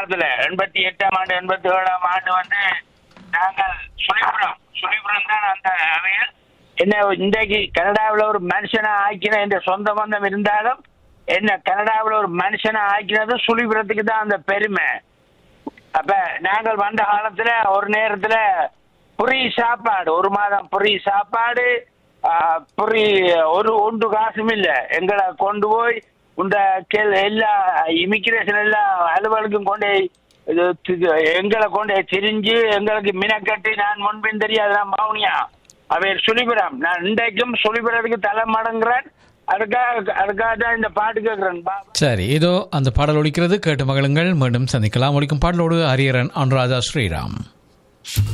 காலத்துல எண்பத்தி எட்டாம் ஆண்டு எண்பத்தி ஏழாம் ஆண்டு வந்து நாங்கள் சுழிபுரம் சுழிபுரம் தான் அந்த அவையில் என்ன இன்றைக்கு கனடாவில் ஒரு மனுஷனை ஆக்கின என்ற சொந்த பந்தம் இருந்தாலும் என்ன கனடாவில் ஒரு மனுஷனை ஆக்கினது சுழிபுரத்துக்கு தான் அந்த பெருமை அப்ப நாங்கள் வந்த காலத்துல ஒரு நேரத்துல புரி சாப்பாடு ஒரு மாதம் புரி சாப்பாடு ஆ, புரி ஒரு ஒன்று காசும் இல்ல எங்களை கொண்டு போய் இந்த கெல் எல்லா இமிகிரேஷன் எல்லா அலுவலுக்கும் கொண்டு போய் இது தி- எங்களை கொண்டு போய் திரிஞ்சு எங்களுக்கு மினக்கட்டி நான் முன்பின் தெரியாது நான் மௌனியா அவர் சுழிபுரம் நான் இன்றைக்கும் சுழிபுரத்துக்கு தலை மடங்குறேன் அதுக்காக அதுக்காக தான் இந்த பாட்டு கேட்கிறேன் பா சரி இதோ அந்த பாடல் ஒலிக்கிறது கேட்டு மகளுங்கள் மீண்டும் சந்திக்கலாம் ஒலிக்கும் பாடலோடு ஹரியரன் அனுராதா ஸ்ரீராம்